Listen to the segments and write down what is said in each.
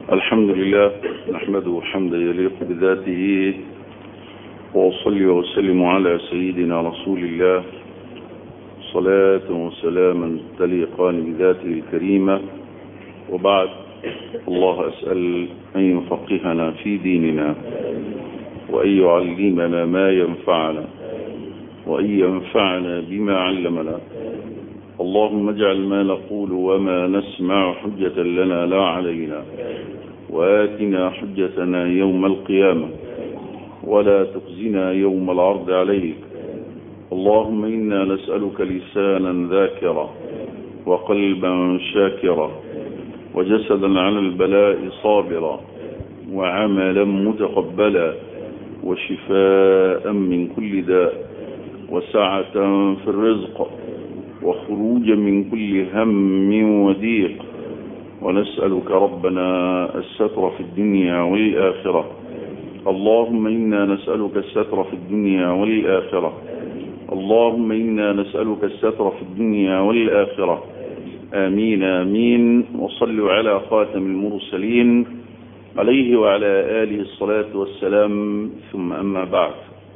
الحمد لله نحمده حمدا يليق بذاته وأصلي وأسلم على سيدنا رسول الله صلاة وسلاما تليقان بذاته الكريمة وبعد الله أسأل أن يفقهنا في ديننا وأن يعلمنا ما ينفعنا وأن ينفعنا بما علمنا اللهم اجعل ما نقول وما نسمع حجة لنا لا علينا وآتنا حجتنا يوم القيامة ولا تخزنا يوم العرض عليك اللهم إنا نسألك لسانا ذاكرا وقلبا شاكرا وجسدا على البلاء صابرا وعملا متقبلا وشفاء من كل داء وسعة في الرزق وخروجا من كل هم وضيق ونسألك ربنا الستر في الدنيا والآخرة اللهم إنا نسألك الستر في الدنيا والآخرة اللهم إنا نسألك الستر في الدنيا والآخرة آمين آمين وصلوا على خاتم المرسلين عليه وعلى آله الصلاة والسلام ثم أما بعد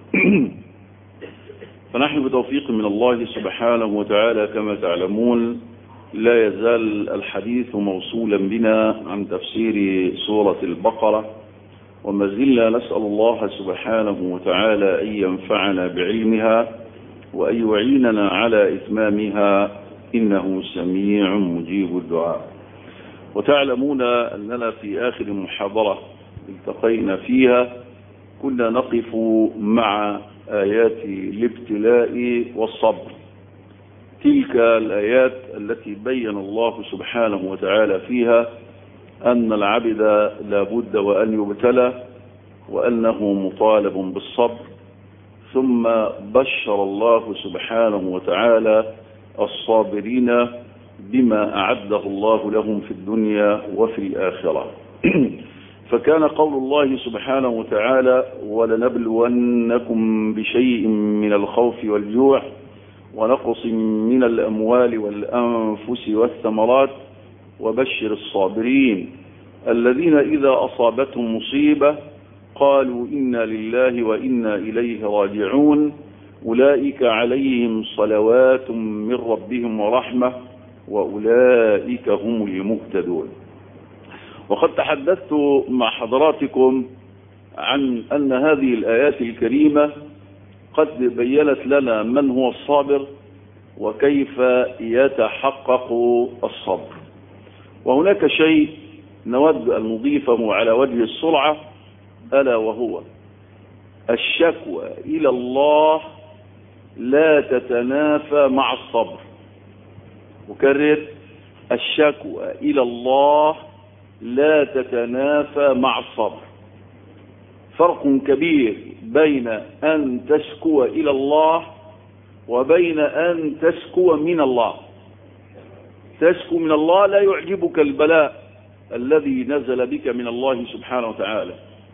فنحن بتوفيق من الله سبحانه وتعالى كما تعلمون لا يزال الحديث موصولا بنا عن تفسير سورة البقرة وما زلنا نسأل الله سبحانه وتعالى أن ينفعنا بعلمها وأن يعيننا على إتمامها إنه سميع مجيب الدعاء وتعلمون أننا في آخر محاضرة التقينا فيها كنا نقف مع آيات الابتلاء والصبر تلك الآيات التي بين الله سبحانه وتعالى فيها أن العبد لابد وأن يبتلى وأنه مطالب بالصبر ثم بشر الله سبحانه وتعالى الصابرين بما أعده الله لهم في الدنيا وفي الآخرة فكان قول الله سبحانه وتعالى ولنبلونكم بشيء من الخوف والجوع ونقص من الأموال والأنفس والثمرات وبشر الصابرين الذين إذا أصابتهم مصيبة قالوا إنا لله وإنا إليه راجعون أولئك عليهم صلوات من ربهم ورحمة وأولئك هم المهتدون وقد تحدثت مع حضراتكم عن أن هذه الآيات الكريمة قد بينت لنا من هو الصابر وكيف يتحقق الصبر وهناك شيء نود أن نضيفه على وجه السرعة ألا وهو الشكوى إلى الله لا تتنافى مع الصبر أكرر الشكوى إلى الله لا تتنافى مع الصبر فرق كبير بين أن تشكو إلى الله وبين أن تشكو من الله تشكو من الله لا يعجبك البلاء الذي نزل بك من الله سبحانه وتعالى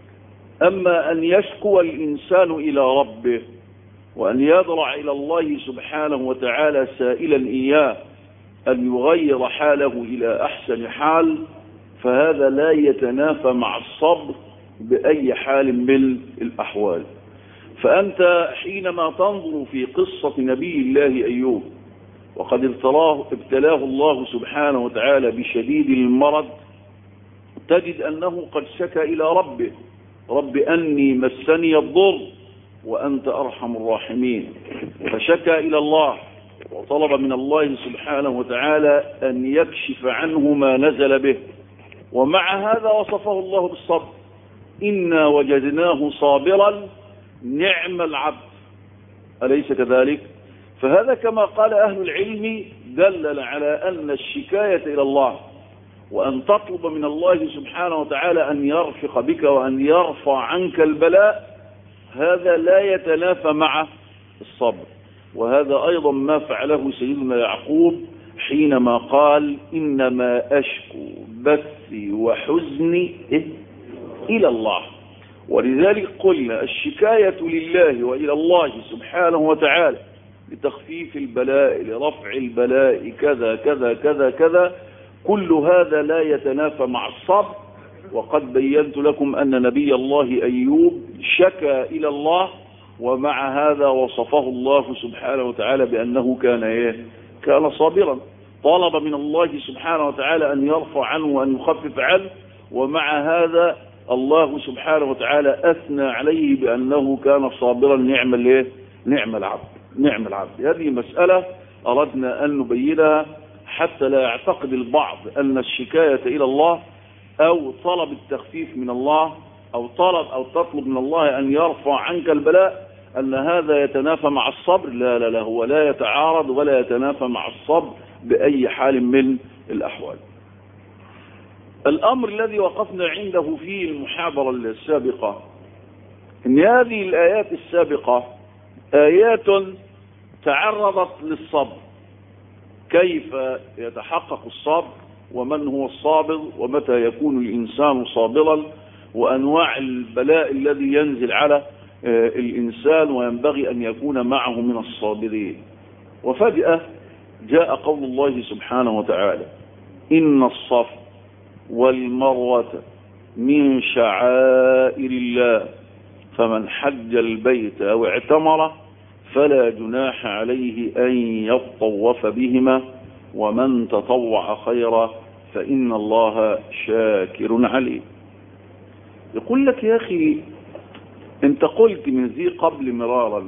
أما أن يشكو الإنسان إلى ربه وأن يضرع إلى الله سبحانه وتعالى سائلا إياه أن يغير حاله إلى أحسن حال فهذا لا يتنافى مع الصبر بأي حال من الأحوال فأنت حينما تنظر في قصة نبي الله أيوب وقد ابتلاه, ابتلاه الله سبحانه وتعالى بشديد المرض تجد أنه قد شكى إلى ربه رب أني مسني الضر وأنت أرحم الراحمين فشكى إلى الله وطلب من الله سبحانه وتعالى أن يكشف عنه ما نزل به ومع هذا وصفه الله بالصبر إنا وجدناه صابرا نعم العبد أليس كذلك فهذا كما قال أهل العلم دلل على أن الشكاية إلى الله وأن تطلب من الله سبحانه وتعالى أن يرفق بك وأن يرفع عنك البلاء هذا لا يتنافى مع الصبر وهذا أيضا ما فعله سيدنا يعقوب حينما قال إنما أشكو بثي وحزني إلى الله ولذلك قلنا الشكاية لله وإلى الله سبحانه وتعالى لتخفيف البلاء لرفع البلاء كذا كذا كذا كذا كل هذا لا يتنافى مع الصبر وقد بينت لكم أن نبي الله أيوب شكى إلى الله ومع هذا وصفه الله سبحانه وتعالى بأنه كان إيه كان صابرا طلب من الله سبحانه وتعالى أن يرفع عنه وأن يخفف عنه ومع هذا الله سبحانه وتعالى أثنى عليه بأنه كان صابرا نعم الايه نعم العبد نعم العبد هذه مسألة أردنا أن نبينها حتى لا يعتقد البعض أن الشكاية إلى الله أو طلب التخفيف من الله أو طلب أو تطلب من الله أن يرفع عنك البلاء أن هذا يتنافى مع الصبر لا لا لا هو لا يتعارض ولا يتنافى مع الصبر بأي حال من الأحوال الأمر الذي وقفنا عنده في المحاضرة السابقة أن هذه الآيات السابقة آيات تعرضت للصبر كيف يتحقق الصبر ومن هو الصابر ومتى يكون الإنسان صابرا وأنواع البلاء الذي ينزل على الإنسان وينبغي أن يكون معه من الصابرين وفجأة جاء قول الله سبحانه وتعالى إن الصف والمروة من شعائر الله فمن حج البيت أو اعتمر فلا جناح عليه أن يطوف بهما ومن تطوع خيرا فإن الله شاكر عليم يقول لك يا أخي انت قلت من ذي قبل مرارا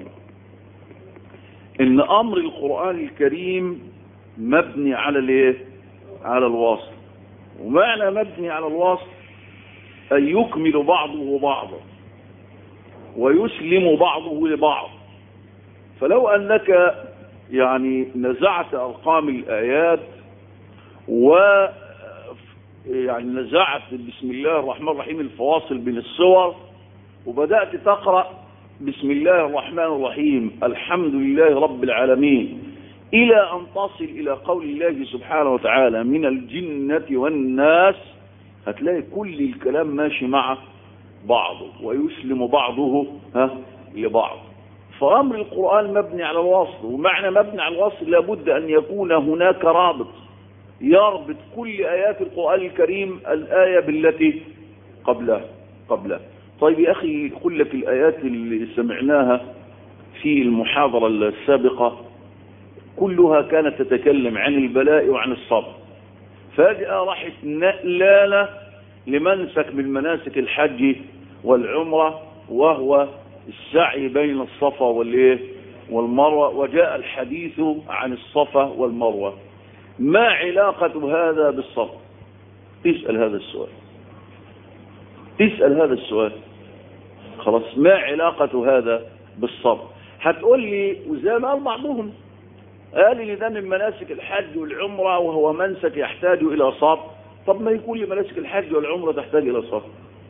ان امر القرآن الكريم مبني على الايه على الوصل ومعنى مبني على الوصل ان يكمل بعضه بعضا ويسلم بعضه لبعض فلو انك يعني نزعت ارقام الايات و يعني نزعت بسم الله الرحمن الرحيم الفواصل بين الصور وبدأت تقرأ بسم الله الرحمن الرحيم الحمد لله رب العالمين إلى أن تصل إلى قول الله سبحانه وتعالى من الجنة والناس هتلاقي كل الكلام ماشي مع بعضه ويسلم بعضه ها لبعض فأمر القرآن مبني على الوصل ومعنى مبني على الوصل لابد أن يكون هناك رابط يربط كل آيات القرآن الكريم الآية بالتي قبلها قبلها طيب يا أخي قل لك الآيات اللي سمعناها في المحاضرة السابقة كلها كانت تتكلم عن البلاء وعن الصبر فجأة راحت نقلالة لمنسك من مناسك الحج والعمرة وهو السعي بين الصفا والايه والمروة وجاء الحديث عن الصفا والمروة ما علاقة هذا بالصبر اسأل هذا السؤال اسأل هذا السؤال خلاص ما علاقة هذا بالصبر هتقول لي وزي ما قال بعضهم قال لي ده من مناسك الحج والعمرة وهو منسك يحتاج إلى صبر طب ما يكون لي مناسك الحج والعمرة تحتاج إلى صبر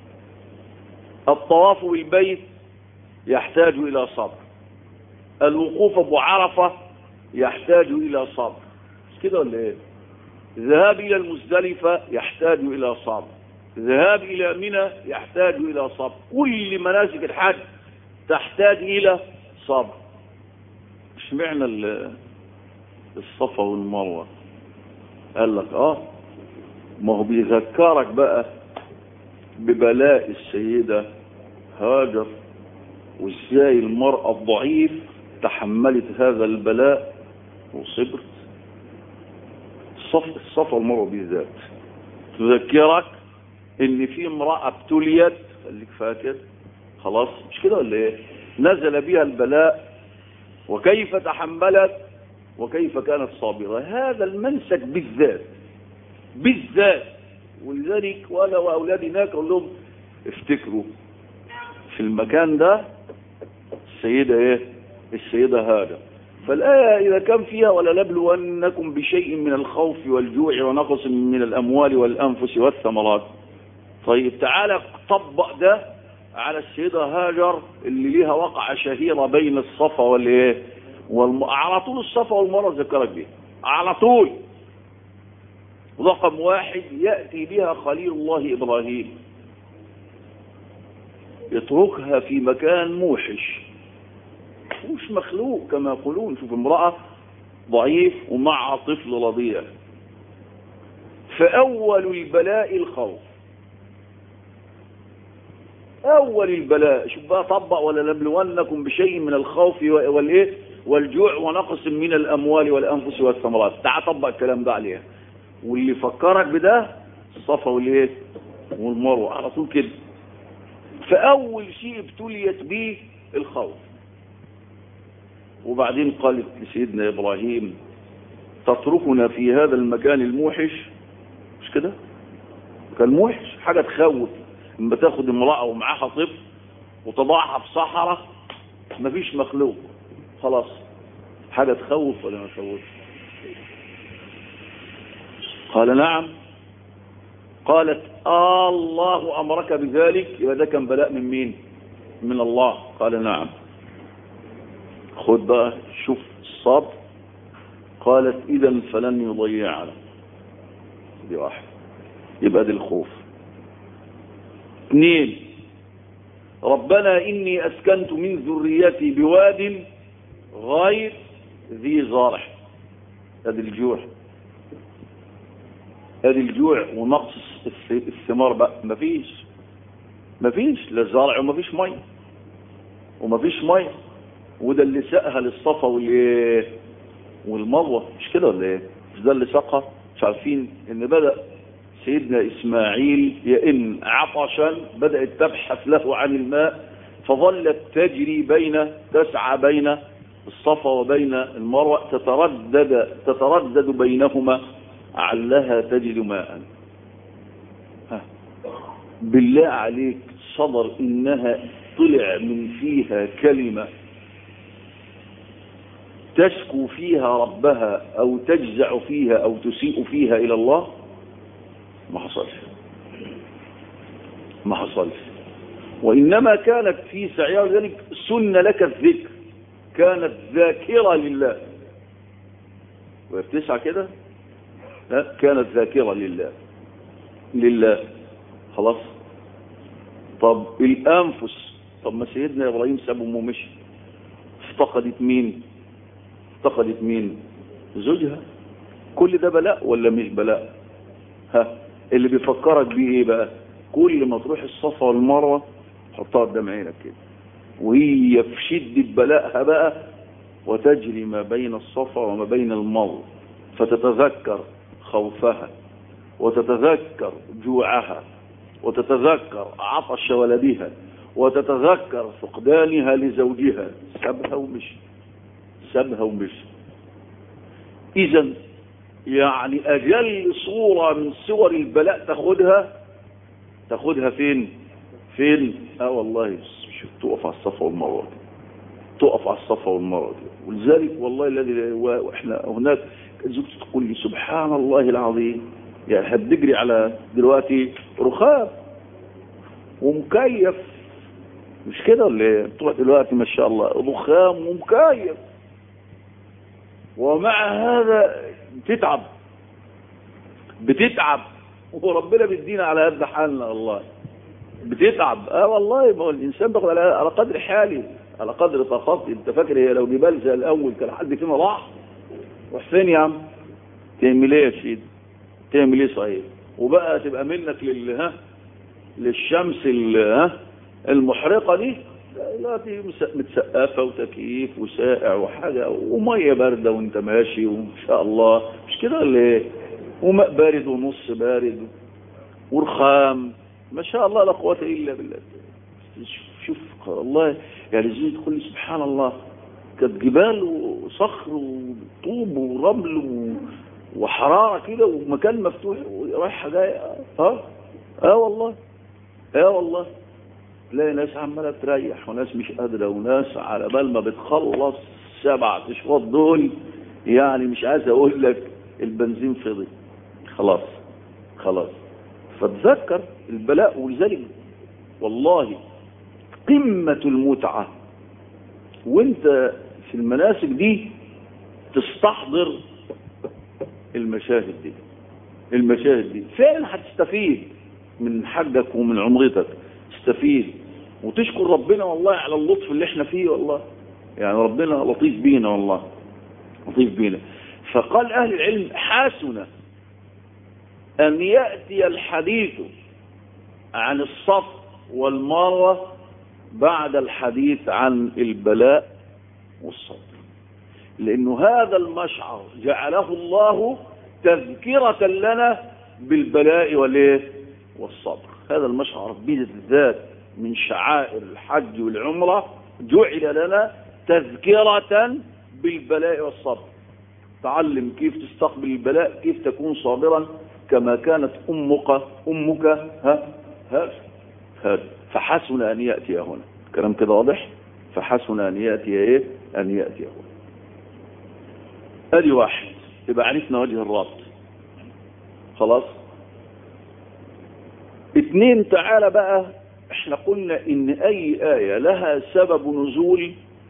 الطواف بالبيت يحتاج إلى صبر الوقوف أبو عرفة يحتاج إلى صبر مش كده ولا ايه الذهاب إلى المزدلفة يحتاج إلى صبر الذهاب إلى منى يحتاج إلى صبر كل مناسك الحج تحتاج إلى صبر مش معنى الصفا والمروة قال لك اه ما هو بيذكرك بقى ببلاء السيدة هاجر وازاي المرأة الضعيف تحملت هذا البلاء وصبرت الصف الصفا والمروة بالذات تذكرك ان في امرأة ابتليت خليك فاكر خلاص مش كده ولا ايه نزل بها البلاء وكيف تحملت وكيف كانت صابرة هذا المنسك بالذات بالذات ولذلك وانا واولادي هناك اقول لهم افتكروا في المكان ده السيدة ايه السيدة هاجر فالآية إذا كان فيها ولنبلونكم بشيء من الخوف والجوع ونقص من الأموال والأنفس والثمرات طيب تعالى طبق ده على السيدة هاجر اللي ليها وقعة شهيرة بين الصفا والايه والم... على طول الصفا والمروة ذكرك بيها على طول رقم واحد يأتي بها خليل الله إبراهيم يتركها في مكان موحش مش مخلوق كما يقولون شوف امرأة ضعيف ومع طفل رضيع فأول البلاء الخوف أول البلاء شوف بقى طبق ولا نبلونكم بشيء من الخوف والإيه والجوع ونقص من الأموال والأنفس والثمرات تعال طبق الكلام ده عليها واللي فكرك بده الصفا والإيه والمروة على طول كده فأول شيء ابتليت به الخوف وبعدين قالت لسيدنا إبراهيم تتركنا في هذا المكان الموحش مش كده كان موحش حاجة تخوف لما تاخد امرأة ومعاها طفل وتضعها في صحراء مفيش مخلوق خلاص حاجة تخوف ولا ما تخوف قال نعم قالت آه الله أمرك بذلك يبقى ده كان بلاء من مين من الله قال نعم خد بقى شوف الصبر قالت إذا فلن يضيعنا دي واحد يبقى دي الخوف اثنين ربنا إني أسكنت من ذريتي بواد غير ذي زرع هذا الجوع هذا الجوع ونقص الثمار بقى مفيش مفيش لا زرع ومفيش ميه ومفيش ميه وده اللي سقها للصفا والايه والمروه مش كده ولا ايه مش ده اللي سقها مش عارفين ان بدا سيدنا اسماعيل يئن عطشا بدات تبحث له عن الماء فظلت تجري بين تسعى بين الصفا وبين المروه تتردد تتردد بينهما علها تجد ماء ها. بالله عليك صدر انها طلع من فيها كلمه تشكو فيها ربها او تجزع فيها او تسيء فيها الى الله ما حصلش ما حصلش وانما كانت في سعيها ذلك سن لك الذكر كانت ذاكرة لله وبتسعى كده لا كانت ذاكرة لله لله خلاص طب الانفس طب ما سيدنا ابراهيم سابهم ومشي افتقدت مين افتقدت مين زوجها كل ده بلاء ولا مش بلاء ها اللي بيفكرك بيه ايه بقى كل ما تروح الصفا والمروه حطها قدام عينك كده وهي في شدة بلائها بقى وتجري ما بين الصفا وما بين المروه فتتذكر خوفها وتتذكر جوعها وتتذكر عطش ولدها وتتذكر فقدانها لزوجها سابها ومشي سابها ومشي اذا يعني اجل صورة من صور البلاء تاخدها تاخدها فين فين اه والله شوف تقف على الصفا والمروه دي تقف على الصفا والمروه دي ولذلك والله الذي واحنا هناك زوجتي تقول لي سبحان الله العظيم يعني هتجري على دلوقتي رخام ومكيف مش كده ولا ايه تروح دلوقتي ما شاء الله رخام ومكيف ومع هذا بتتعب بتتعب وربنا بيدينا على قد حالنا والله بتتعب اه والله ما هو الانسان بياخد على على قدر حالي على قدر طاقتي انت فاكر هي لو جبال زي الاول كان حد فينا راح راح فين يا عم تعمل ايه يا سيدي تعمل ايه صحيح وبقى تبقى منك لل ها للشمس ها المحرقه دي دلوقتي متسقفه وتكييف وسائع وحاجه وميه بارده وانت ماشي وان شاء الله مش كده ولا ايه وماء بارد ونص بارد ورخام ما شاء الله لا قوه الا بالله شوف الله يعني زي تقول سبحان الله كانت جبال وصخر وطوب ورمل وحراره كده ومكان مفتوح ورايحه جايه اه اه والله اه والله تلاقي ناس عماله تريح وناس مش قادره وناس على بال ما بتخلص سبع اشواط دول يعني مش عايز اقول لك البنزين فضي خلاص خلاص فتذكر البلاء ولذلك والله قمة المتعة وانت في المناسك دي تستحضر المشاهد دي المشاهد دي فعلا هتستفيد من حجك ومن عمرتك تستفيد وتشكر ربنا والله على اللطف اللي احنا فيه والله يعني ربنا لطيف بينا والله لطيف بينا فقال اهل العلم حاسنا ان يأتي الحديث عن الصف والمروة بعد الحديث عن البلاء والصبر لأنه هذا المشعر جعله الله تذكرة لنا بالبلاء والايه والصبر هذا المشعر بالذات من شعائر الحج والعمرة جعل لنا تذكرة بالبلاء والصبر تعلم كيف تستقبل البلاء كيف تكون صابرا كما كانت أمك أمك ها ها ها فحسن أن يأتي هنا كلام كده واضح فحسن أن يأتي إيه أن يأتي هنا ادي واحد يبقى عرفنا وجه الربط خلاص اتنين تعالى بقى احنا قلنا ان اي آية لها سبب نزول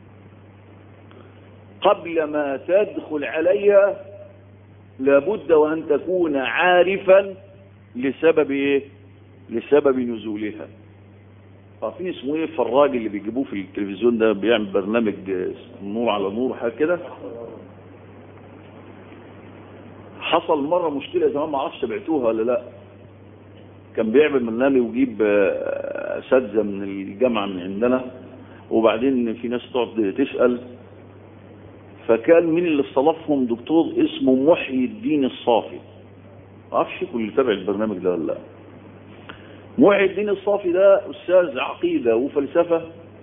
قبل ما تدخل عليها لابد وان تكون عارفا لسبب ايه لسبب نزولها عارفين اسمه ايه الفراج اللي بيجيبوه في التلفزيون ده بيعمل برنامج نور على نور حاجه كده حصل مرة مشكلة زمان ما اعرفش تبعتوها ولا لا كان بيعمل برنامج ويجيب اساتذه من الجامعة من عندنا وبعدين في ناس تقعد تسأل فكان مين اللي استضافهم دكتور اسمه محيي الدين الصافي ما اعرفش كل اللي تابع البرنامج ده ولا لا محيي الدين الصافي ده استاذ عقيدة وفلسفة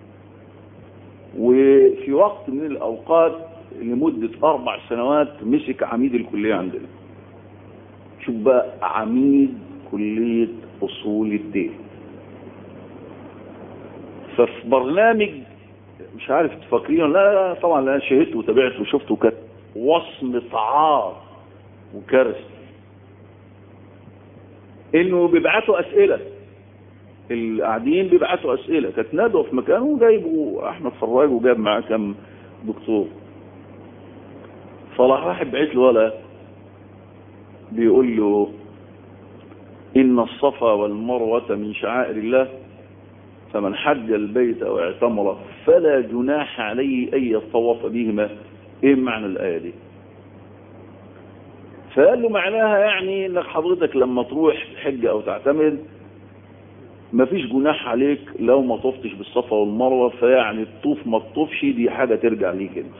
وفي وقت من الاوقات لمدة أربع سنوات مسك عميد الكلية عندنا شوف بقى عميد كلية أصول الدين ففي برنامج مش عارف تفكرين لا, لا طبعا لا شهدت وتابعت وشفت وكانت وصمة عار وكارثة انه بيبعتوا اسئلة القاعدين بيبعتوا اسئلة كانت ندوة في مكانه وجايبوا احمد فراج وجاب معاه كم دكتور فراح واحد بعت له ولا بيقول له إن الصفا والمروة من شعائر الله فمن حج البيت أو اعتمر فلا جناح عليه أن يطوف بهما إيه معنى الآية دي فقال له معناها يعني انك حضرتك لما تروح حج او تعتمر مفيش جناح عليك لو ما طفتش بالصفا والمروة فيعني الطوف ما تطوفش دي حاجة ترجع ليك انت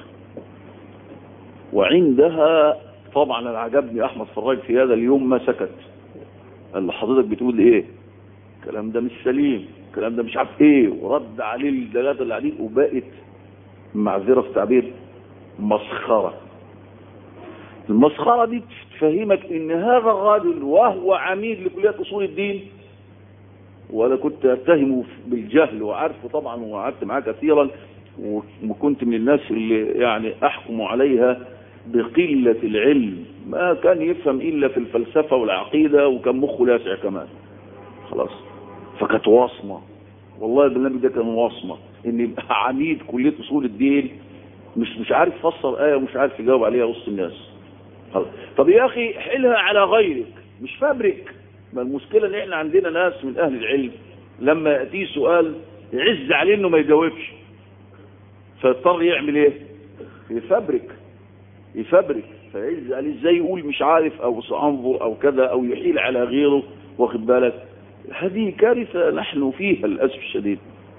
وعندها طبعا انا عجبني احمد فراج في هذا اليوم ما سكت قال له حضرتك بتقول ايه الكلام ده مش سليم الكلام ده مش عارف ايه ورد عليه الدلالات اللي عليه وبقت معذره في تعبير مسخره المسخره دي تفهمك ان هذا الرجل وهو عميد لكليه اصول الدين وانا كنت اتهمه بالجهل وعارفه طبعا وقعدت معاه كثيرا وكنت من الناس اللي يعني احكم عليها بقلة العلم ما كان يفهم الا في الفلسفة والعقيدة وكان مخه لاسع كمان خلاص فكانت واصمة والله البرنامج ده كان واصمة ان يبقى عميد كلية اصول الدين مش مش عارف يفسر ايه ومش عارف يجاوب عليها وسط الناس خلاص. طب يا اخي حلها على غيرك مش فابرك ما المشكلة ان احنا عندنا ناس من اهل العلم لما يأتيه سؤال يعز عليه انه ما يجاوبش فيضطر يعمل ايه يفبرك يفبرك فيعز عليه ازاي يقول مش عارف او سانظر او كذا او يحيل على غيره واخد بالك هذه كارثة نحن فيها للأسف الشديد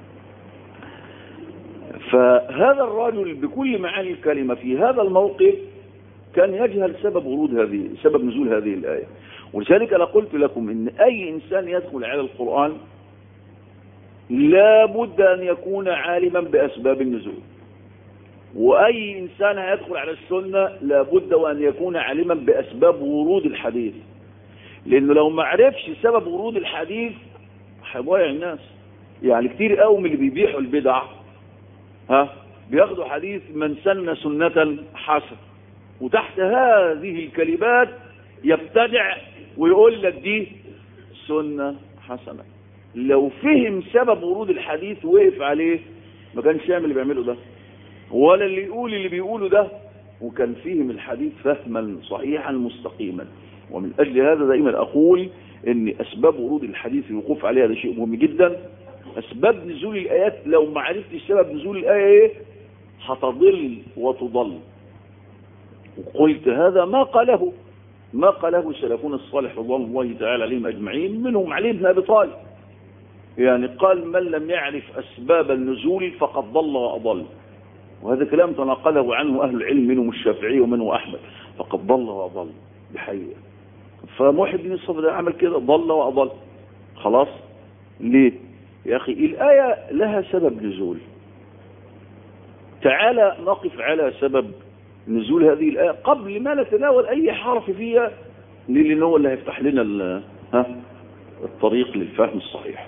فهذا الرجل بكل معاني الكلمة في هذا الموقف كان يجهل سبب ورود هذه سبب نزول هذه الآية ولذلك أنا قلت لكم إن أي إنسان يدخل على القرآن لا بد أن يكون عالما بأسباب النزول وأي إنسان يدخل على السنة لا بد وأن يكون عالما بأسباب ورود الحديث لأنه لو ما عرفش سبب ورود الحديث هيضيع الناس يعني كتير قوي من اللي بيبيحوا البدع ها بياخدوا حديث من سن سنة حسن وتحت هذه الكلمات يبتدع ويقول لك دي سنة حسنة لو فهم سبب ورود الحديث وقف عليه ما كانش يعمل اللي بيعمله ده ولا اللي يقول اللي بيقوله ده وكان فهم الحديث فهما صحيحا مستقيما ومن أجل هذا دائما أقول ان أسباب ورود الحديث الوقوف عليها ده شيء مهم جدا أسباب نزول الآيات لو ما عرفتش سبب نزول الآية ايه هتضل وتضل وقلت هذا ما قاله ما قاله سلفون الصالح رضوان الله تعالى عليهم أجمعين منهم علي بن أبي طالب يعني قال من لم يعرف أسباب النزول فقد ضل وأضل وهذا كلام تناقله عنه أهل العلم منهم الشافعي ومنه أحمد فقد ضل وأضل بحقيقة فموحد بن الصدر عمل كده ضل وأضل خلاص ليه يا أخي الآية لها سبب نزول تعالى نقف على سبب نزول هذه الآية قبل ما نتناول أي حرف فيها لأن هو اللي هيفتح لنا ها الطريق للفهم الصحيح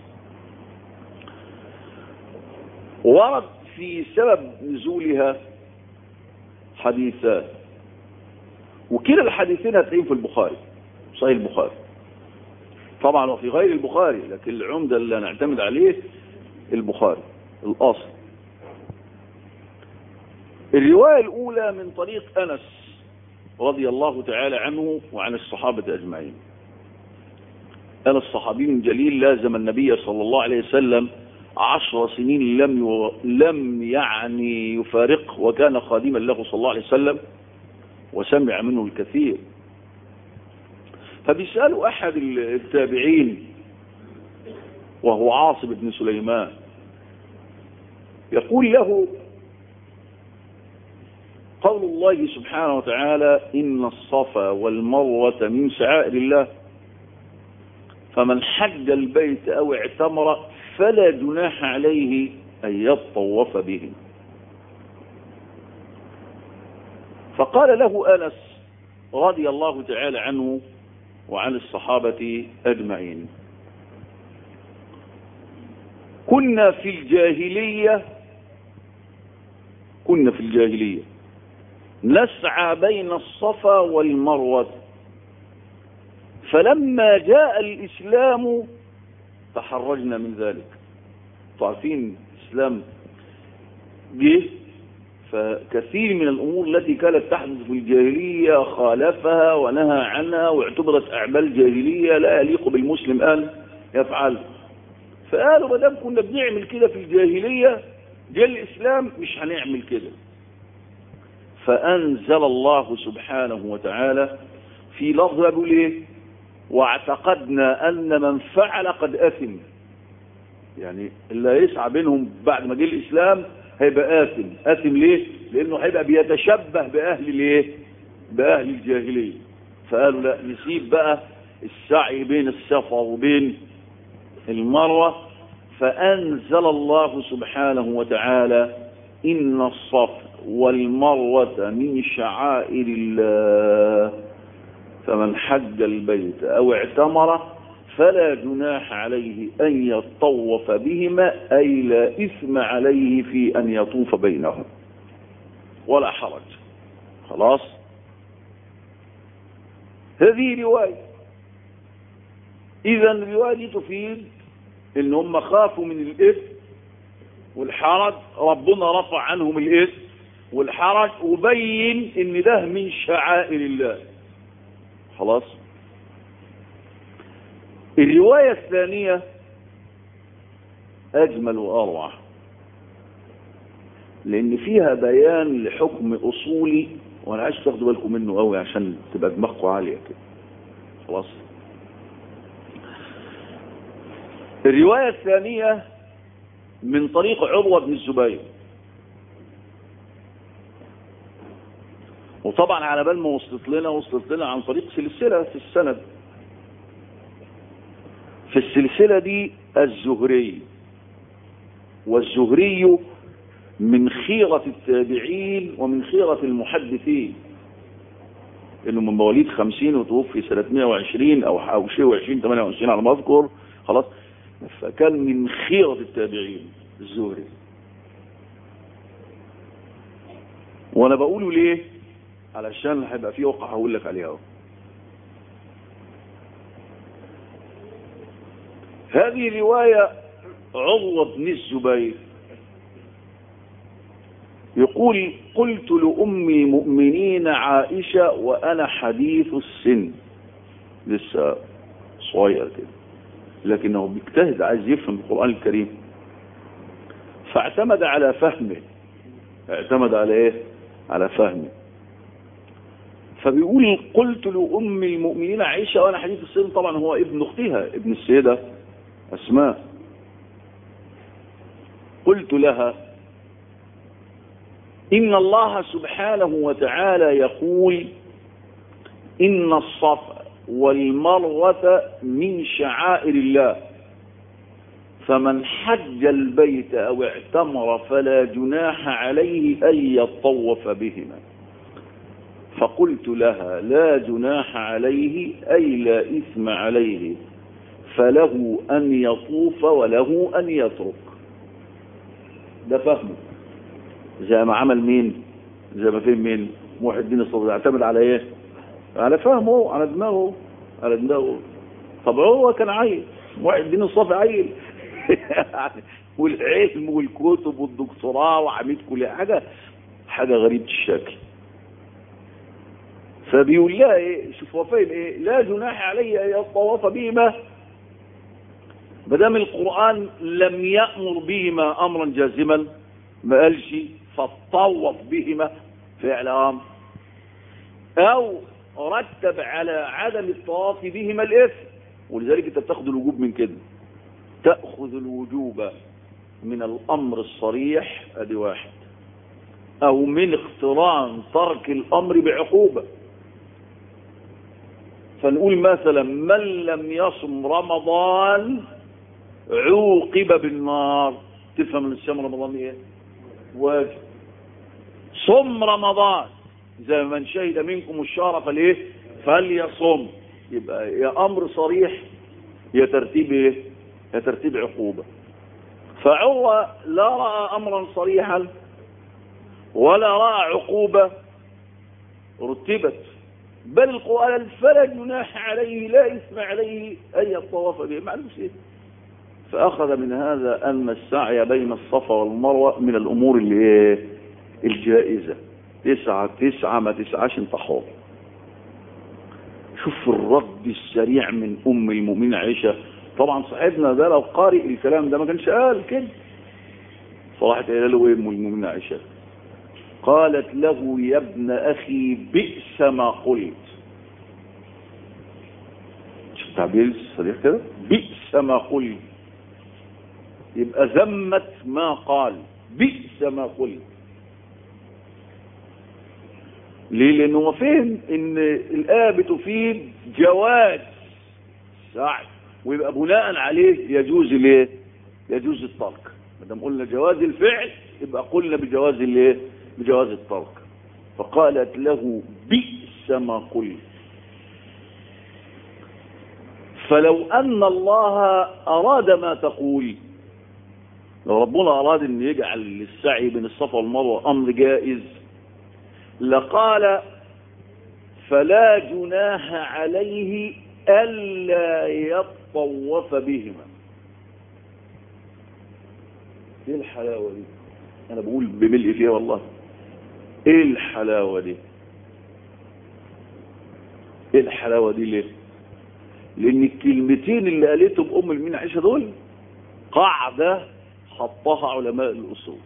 ورد في سبب نزولها حديثان وكلا الحديثين هتلاقيهم في البخاري صحيح البخاري طبعا وفي غير البخاري لكن العمدة اللي نعتمد عليه البخاري الأصل الرواية الأولى من طريق أنس رضي الله تعالى عنه وعن الصحابة أجمعين أنا الصحابي الجليل لازم النبي صلى الله عليه وسلم عشر سنين لم ي... لم يعني يفارقه وكان خادما له صلى الله عليه وسلم وسمع منه الكثير فبيسألوا أحد التابعين وهو عاصم بن سليمان يقول له قول الله سبحانه وتعالى إن الصفا والمروة من شعائر الله فمن حج البيت أو اعتمر فلا جناح عليه أن يطوف بهم فقال له أنس رضي الله تعالى عنه وعن الصحابة أجمعين كنا في الجاهلية كنا في الجاهلية نسعى بين الصفا والمروة فلما جاء الإسلام تحرجنا من ذلك تعرفين الإسلام جه فكثير من الأمور التي كانت تحدث في الجاهلية خالفها ونهى عنها واعتبرت أعمال جاهلية لا يليق بالمسلم أن يفعل فقالوا ما دام كنا بنعمل كده في الجاهلية جاء الإسلام مش هنعمل كده فأنزل الله سبحانه وتعالى في لفظ بيقول ايه واعتقدنا أن من فعل قد أثم يعني اللي يسعى بينهم بعد ما جه الإسلام هيبقى آثم آثم ليه لأنه هيبقى بيتشبه بأهل الايه بأهل الجاهلية فقالوا لا نسيب بقى السعي بين الصفا وبين المروة فأنزل الله سبحانه وتعالى إن الصفا والمروة من شعائر الله فمن حج البيت أو اعتمر فلا جناح عليه أن يطوف بهما أي لا إثم عليه في أن يطوف بينهم ولا حرج خلاص هذه رواية إذا الرواية دي تفيد إن هم خافوا من الإثم والحرج ربنا رفع عنهم الإثم والحرج وبين إن ده من شعائر الله خلاص الرواية الثانية أجمل وأروع لأن فيها بيان لحكم أصولي وأنا عايز تاخدوا بالكم منه قوي عشان تبقى دماغكم عالية كده خلاص الرواية الثانية من طريق عروة بن الزبير وطبعا على بال ما وصلت لنا وصلت لنا عن طريق سلسلة في السند في السلسلة دي الزهري والزهري من خيرة التابعين ومن خيرة المحدثين انه من مواليد 50 وتوفي سنة 120 او او شيء و20 28 على ما اذكر خلاص فكان من خيرة التابعين الزهري وانا بقوله ليه علشان هيبقى في وقع هقول لك عليها اهو هذه رواية عروة بن الزبير يقول قلت لأمي مؤمنين عائشة وأنا حديث السن لسه صغير كده لكنه بيجتهد عايز يفهم القرآن الكريم فاعتمد على فهمه اعتمد على ايه على فهمه فبيقول قلت لأم المؤمنين عائشة وأنا حديث السن طبعا هو ابن أختها ابن السيدة أسماء قلت لها إن الله سبحانه وتعالى يقول إن الصفا والمروة من شعائر الله فمن حج البيت أو اعتمر فلا جناح عليه أن يطوف بهما فقلت لها لا جناح عليه أي لا إثم عليه فله أن يطوف وله أن يترك ده فهمه زي ما عمل مين زي ما فهم مين محي الدين الصدر يعتمد على ايه على فهمه على دماغه على دماغه طب هو كان عيل محي الدين الصافي عيل والعلم والكتب والدكتوراه وعميد كل حاجة حاجة غريبة الشكل فبيقول لها ايه شوف هو فاهم ايه لا جناح علي ان يطوف بهما ما دام القرآن لم يأمر بهما أمرا جازما ما قالش فطوف بهما فعل أمر أو رتب على عدم الطواف بهما الإثم ولذلك أنت بتاخذ الوجوب من كده تأخذ الوجوب من الأمر الصريح أدي واحد أو من اقتران ترك الأمر بعقوبة فنقول مثلا من لم يصم رمضان عوقب بالنار تفهم من الصيام رمضان ايه واجب صم رمضان زي من شهد منكم الشهر فليه فليصم يبقى يا امر صريح يا ترتيب ايه يا ترتيب عقوبه فعروه لا راى امرا صريحا ولا راى عقوبه رتبت بل القرآن فلا جناح عليه لا إثم عليه أن يطوف به معلوم شيء فأخذ من هذا أن السعي بين الصفا والمروة من الأمور اللي الجائزة تسعة تسعة ما تسعاش انت حر شوف الرد السريع من أم المؤمنين عائشة طبعا صاحبنا ده لو قارئ الكلام ده ما كانش قال كده فراحت قال له ايه ام المؤمنين عائشة قالت له يا ابن أخي بئس ما قلت شوف التعبير الصريح كده بئس ما قلت يبقى ذمت ما قال بئس ما قلت ليه لانه هو فهم ان الآية بتفيد جواز سعي ويبقى بناء عليه يجوز الايه يجوز الترك ما دام قلنا جواز الفعل يبقى قلنا بجواز الايه بجواز الترك فقالت له بئس ما قلت فلو أن الله أراد ما تقول لو ربنا أراد أن يجعل السعي بين الصفا والمروة أمر جائز لقال فلا جناح عليه ألا يطوف بهما ايه الحلاوة دي انا بقول بملء فيها والله ايه الحلاوة دي ايه الحلاوة دي ليه لان الكلمتين اللي قالتهم ام المين عائشة دول قاعدة حطها علماء الاصول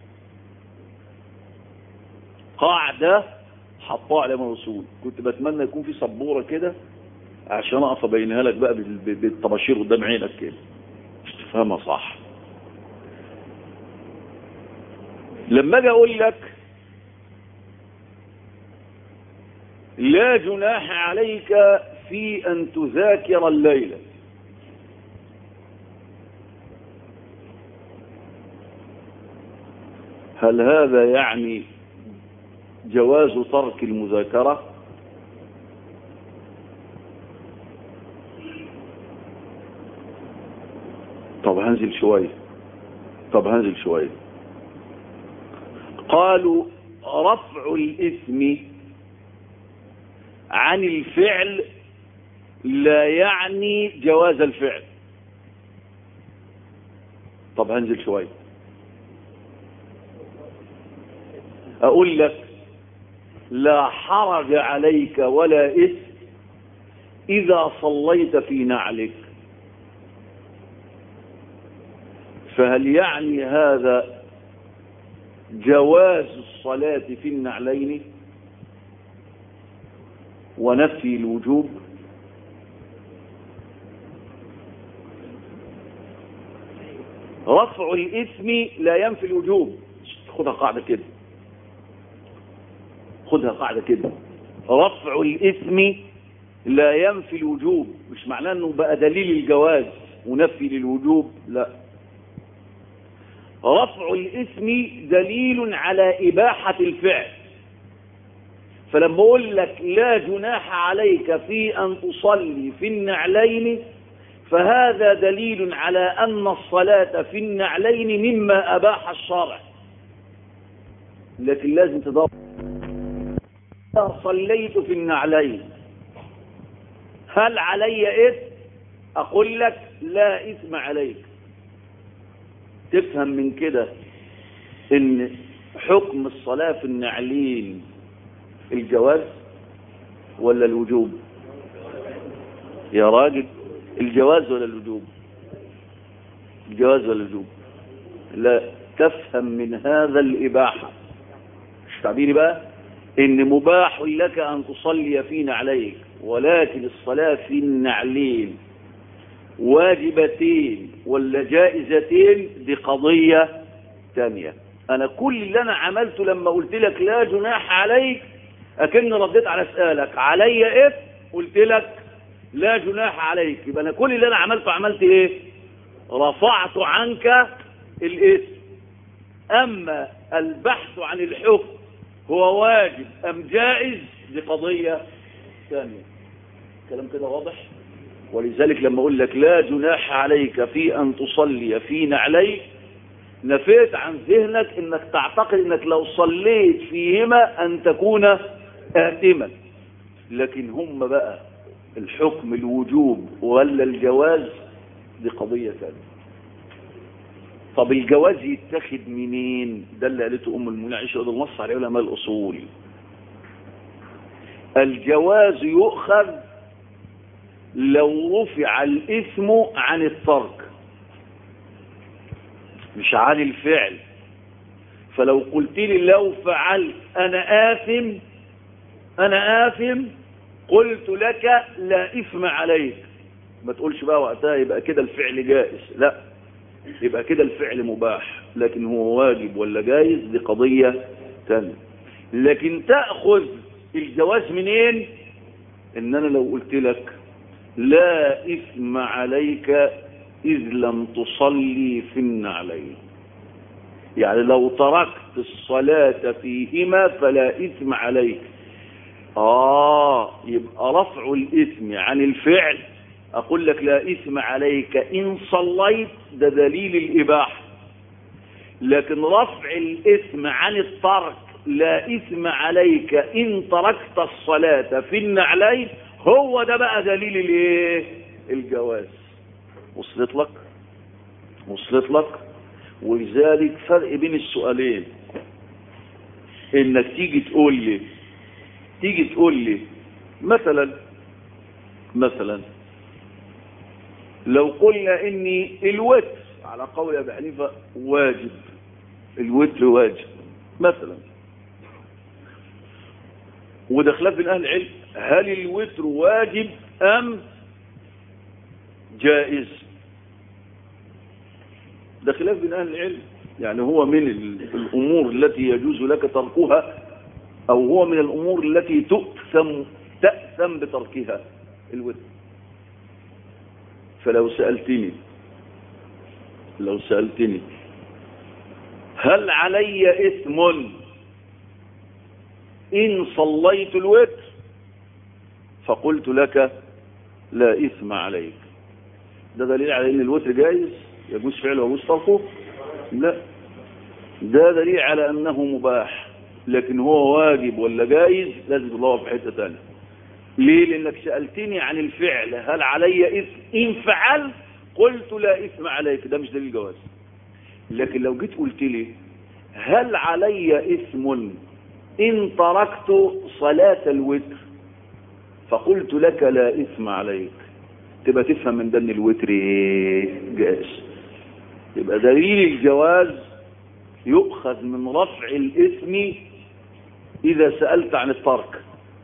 قاعدة حطها علماء الاصول كنت بتمنى يكون في سبورة كده عشان اقف ابينها لك بقى بالطباشير قدام عينك كده مش تفهمها صح لما اجي اقول لك لا جناح عليك في ان تذاكر الليلة هل هذا يعني جواز ترك المذاكرة طب هنزل شوية طب هنزل شوية قالوا رفع الإثم عن الفعل لا يعني جواز الفعل طب هنزل شوية أقول لك لا حرج عليك ولا إثم إذا صليت في نعلك فهل يعني هذا جواز الصلاة في النعلين ونفي الوجوب رفع الاسم لا ينفي الوجوب خدها قاعدة كده خدها قاعدة كده رفع الاسم لا ينفي الوجوب مش معناه انه بقى دليل الجواز ونفي للوجوب لا رفع الاسم دليل على إباحة الفعل فلما أقول لك لا جناح عليك في أن تصلي في النعلين فهذا دليل على أن الصلاة في النعلين مما أباح الشرع لكن لازم تدور صليت في النعلين هل علي إثم أقول لك لا إثم عليك تفهم من كده ان حكم الصلاة في النعلين الجواز ولا الوجوب يا راجل الجواز ولا الوجوب الجواز ولا الوجوب لا تفهم من هذا الإباحة مش تعبيري بقى ان مباح لك ان تصلي في نعليك ولكن الصلاة في النعلين واجبتين ولا جائزتين دي قضية تانية انا كل اللي انا عملته لما قلت لك لا جناح عليك اكن رديت على سؤالك علي ايه قلت لك لا جناح عليك يبقى انا كل اللي انا عملته عملت ايه رفعت عنك الاسم اما البحث عن الحكم هو واجب ام جائز دي قضية ثانية كلام كده واضح ولذلك لما اقول لك لا جناح عليك في ان تصلي في نعليك نفيت عن ذهنك انك تعتقد انك لو صليت فيهما ان تكون آثما لكن هم بقى الحكم الوجوب ولا الجواز دي قضية ثانية طب الجواز يتخذ منين ده اللي قالته ام المؤمنين عائشه رضي الله عليه علماء الاصول الجواز يؤخذ لو رفع الاسم عن الترك مش عن الفعل فلو قلت لي لو فعلت انا آثم انا آثم قلت لك لا اثم عليك ما تقولش بقى وقتها يبقى كده الفعل جائز لا يبقى كده الفعل مباح لكن هو واجب ولا جائز دي قضية تانية لكن تأخذ الجواز منين ان انا لو قلت لك لا اثم عليك اذ لم تصلي في النعلين يعني لو تركت الصلاة فيهما فلا اثم عليك اه يبقى رفع الاثم عن الفعل اقول لك لا اثم عليك ان صليت ده دليل الاباحه لكن رفع الاثم عن الترك لا اثم عليك ان تركت الصلاه في النعلين هو ده بقى دليل الايه الجواز وصلت لك وصلت لك ولذلك فرق بين السؤالين انك تيجي تقول لي تيجي تقول لي مثلا مثلا لو قلنا ان الوتر على قول ابي حنيفه واجب الوتر واجب مثلا وده خلاف بين اهل العلم هل الوتر واجب ام جائز ده خلاف بين اهل العلم يعني هو من الامور التي يجوز لك تركها او هو من الامور التي تؤثم تأثم بتركها الوتر فلو سألتني لو سألتني هل علي إثم إن صليت الوتر فقلت لك لا إثم عليك ده دليل على إن الوتر جائز يجوز فعله ويجوز تركه لا ده دليل على أنه مباح لكن هو واجب ولا جائز لازم الله في حتة ثانيه ليه لانك سألتني عن الفعل هل علي إثم إن فعلت قلت لا إثم عليك ده مش دليل جواز لكن لو جيت قلت لي هل علي إثم إن تركت صلاة الوتر فقلت لك لا إثم عليك تبقى تفهم من ده ان الوتر جائز يبقى دليل الجواز يؤخذ من رفع الإثم إذا سألت عن الترك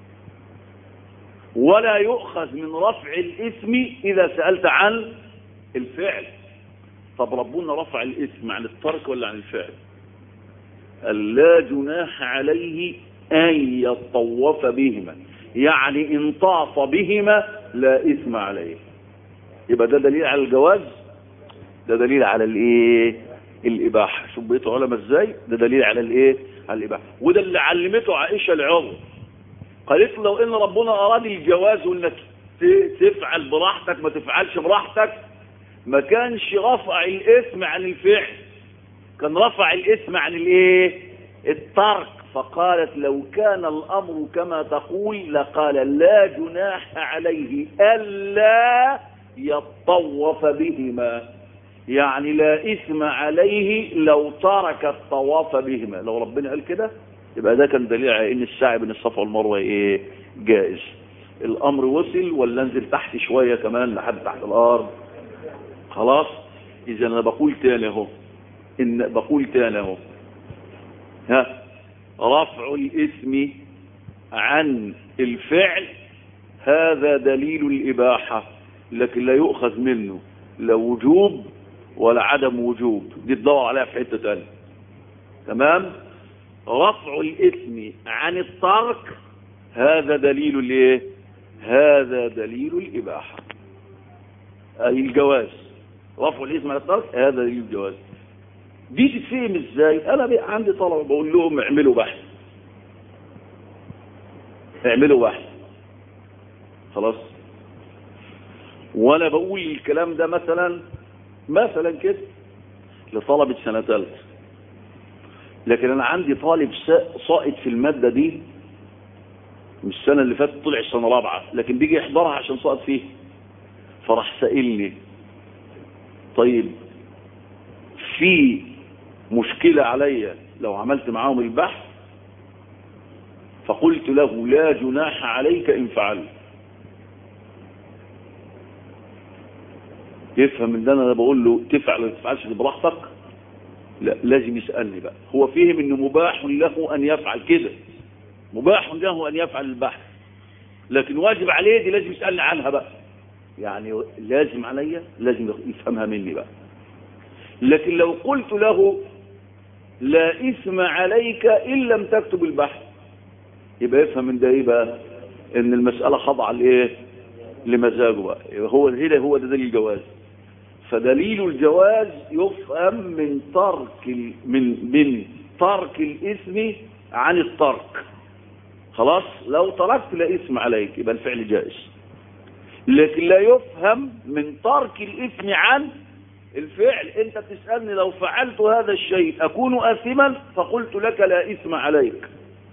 ولا يؤخذ من رفع الاسم إذا سألت عن الفعل طب ربنا رفع الاسم عن الترك ولا عن الفعل قال لا جناح عليه أن يطوف بهما يعني إن طاف بهما لا إثم عليه يبقى ده دليل على الجواز ده دليل على الايه الإباحة شوف بقيتوا علماء ازاي ده دليل على الايه على الإباحة وده اللي علمته عائشة العظم قالت لو ان ربنا اراد الجواز وانك تفعل براحتك ما تفعلش براحتك ما كانش رفع الاسم عن الفعل كان رفع الاسم عن الايه الترك فقالت لو كان الامر كما تقول لقال لا جناح عليه الا يطوف بهما يعني لا اثم عليه لو ترك الطواف بهما لو ربنا قال كده يبقى ده كان دليل على ان السعي بين الصفا والمروه ايه جائز الامر وصل ولا انزل تحت شويه كمان لحد تحت الارض خلاص اذا انا بقول تاني اهو ان بقول تاني اهو ها رفع الاسم عن الفعل هذا دليل الاباحه لكن لا يؤخذ منه لا وجوب ولا عدم وجوب دي تدور عليها في حته ثانيه تمام رفع الاسم عن الترك هذا دليل الايه هذا دليل الاباحه اي الجواز رفع الاسم عن الترك هذا دليل الجواز دي تتفهم ازاي انا بقى عندي طلبه بقول لهم اعملوا بحث اعملوا بحث خلاص وانا بقول الكلام ده مثلا مثلا كده لطلبة سنة ثالثة لكن انا عندي طالب ساقط في المادة دي من السنة اللي فاتت طلع السنة رابعة لكن بيجي يحضرها عشان ساقط فيه فراح سائلني طيب في مشكلة عليا لو عملت معاهم البحث فقلت له لا جناح عليك إن فعلت يفهم من ده انا بقول له تفعل ولا تفعلش براحتك لا لازم يسألني بقى هو فهم انه مباح له ان يفعل كده مباح له ان يفعل البحث لكن واجب عليه دي لازم يسألني عنها بقى يعني لازم عليا لازم يفهمها مني بقى لكن لو قلت له لا إثم عليك إن لم تكتب البحث يبقى يفهم من ده ايه بقى ان المسألة خضعة لايه لمزاجه بقى هو هنا هو ده دليل الجواز فدليل الجواز يفهم من ترك من من ترك الاسم عن الترك خلاص لو تركت لا اسم عليك يبقى الفعل جائز لكن لا يفهم من ترك الاسم عن الفعل انت تسألني لو فعلت هذا الشيء اكون اثما فقلت لك لا اسم عليك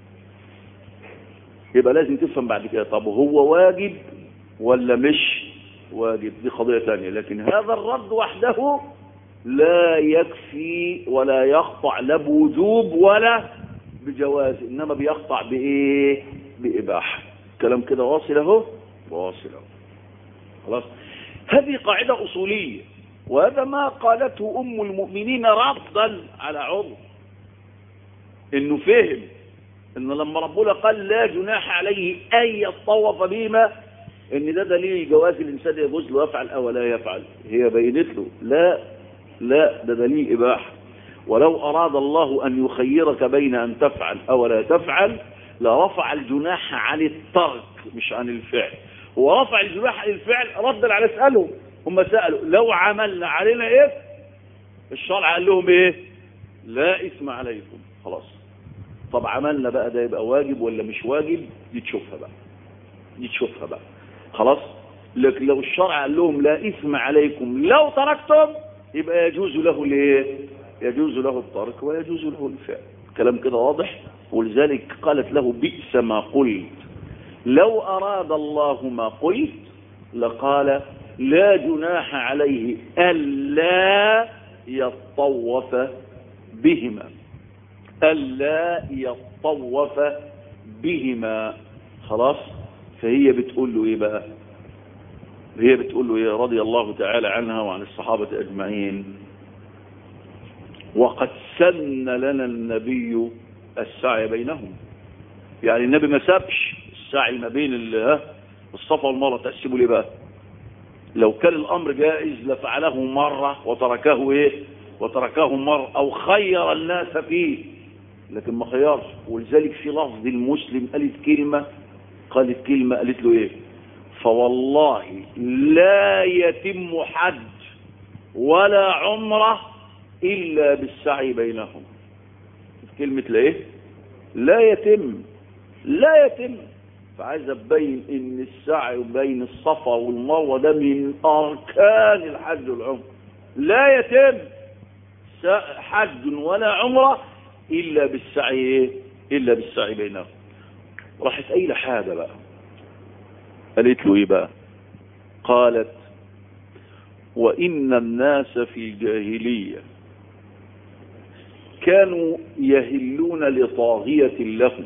يبقى لازم تفهم بعد كده طب هو واجب ولا مش واجب دي قضية ثانية لكن هذا الرد وحده لا يكفي ولا يقطع لا بوجوب ولا بجواز انما بيقطع بايه باباحه كلام كده واصل اهو واصل اهو خلاص هذه قاعدة اصولية وهذا ما قالته ام المؤمنين رفضا على عمر انه فهم ان لما ربنا قال لا جناح عليه ان يطوف بهما ان ده دليل جواز الانسان يجوز له يفعل او لا يفعل هي بينت له لا لا ده دليل اباحه ولو اراد الله ان يخيرك بين ان تفعل او لا تفعل لرفع الجناح عن الترك مش عن الفعل هو رفع الجناح عن الفعل ردا على اسالهم هم سالوا لو عملنا علينا ايه الشرع قال لهم ايه لا اسم عليكم خلاص طب عملنا بقى ده يبقى واجب ولا مش واجب دي تشوفها بقى دي تشوفها بقى خلاص لكن لو الشرع قال لهم لا إثم عليكم لو تركتم يبقى يجوز له الايه يجوز له الترك ويجوز له الفعل كلام كده واضح ولذلك قالت له بئس ما قلت لو أراد الله ما قلت لقال لا جناح عليه ألا يطوف بهما ألا يطوف بهما خلاص فهي بتقول له ايه بقى هي بتقول له ايه رضي الله تعالى عنها وعن الصحابة اجمعين وقد سن لنا النبي السعي بينهم يعني النبي ما سابش السعي ما بين الصفا والمروه تقسموا ليه بقى لو كان الامر جائز لفعله مرة وتركه ايه وتركه مرة او خير الناس فيه لكن ما خيرش ولذلك في لفظ المسلم قالت كلمة قالت كلمة قالت له ايه فوالله لا يتم حج ولا عمره إلا بالسعي بينهم كلمة لا إيه لا يتم لا يتم فعايز أبين إن السعي بين الصفا والمروة ده من أركان الحج والعمرة لا يتم حج ولا عمرة إلا بالسعي إيه إلا بالسعي بينهم راحت قايله حاجة بقى قالت له إيه بقى قالت وإن الناس في الجاهلية كانوا يهلون لطاغية لهم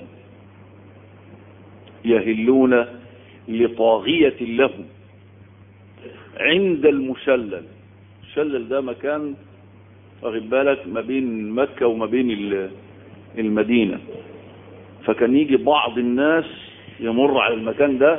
يهلون لطاغية لهم عند المشلل المشلل ده مكان واخد بالك ما بين مكة وما بين المدينة فكان يجي بعض الناس يمر على المكان ده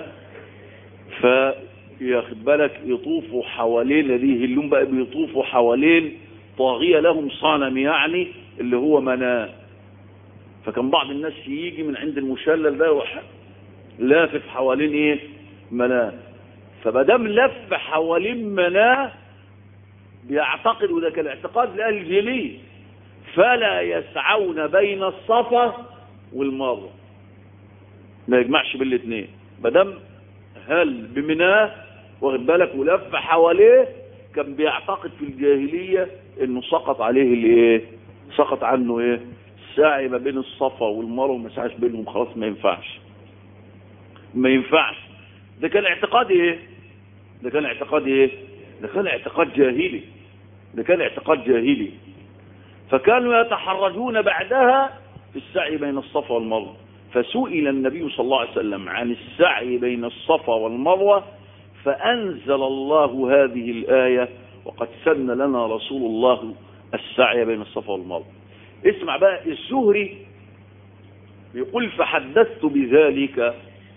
فياخد بالك يطوفوا حوالين دي يهلون بقى بيطوفوا حوالين طاغية لهم صنم يعني اللي هو مناه فكان بعض الناس يجي من عند المشلل ده يروح لافف حوالين ايه مناه فمادام لف حوالين مناه بيعتقد وده كان اعتقاد لاهل الجليل فلا يسعون بين الصفا والمروه ما يجمعش بين الاثنين مادام هل بمناه واخد بالك ولف حواليه كان بيعتقد في الجاهليه انه سقط عليه الايه سقط عنه ايه السعي ما بين الصفا والمروه ما سعاش بينهم خلاص ما ينفعش ما ينفعش ده كان اعتقاد ايه ده كان اعتقاد ايه ده كان اعتقاد جاهلي ده كان اعتقاد جاهلي فكانوا يتحرجون بعدها في السعي بين الصفا والمروه فسئل النبي صلى الله عليه وسلم عن السعي بين الصفا والمروه فانزل الله هذه الايه وقد سن لنا رسول الله السعي بين الصفا والمروه اسمع بقى الزهري يقول فحدثت بذلك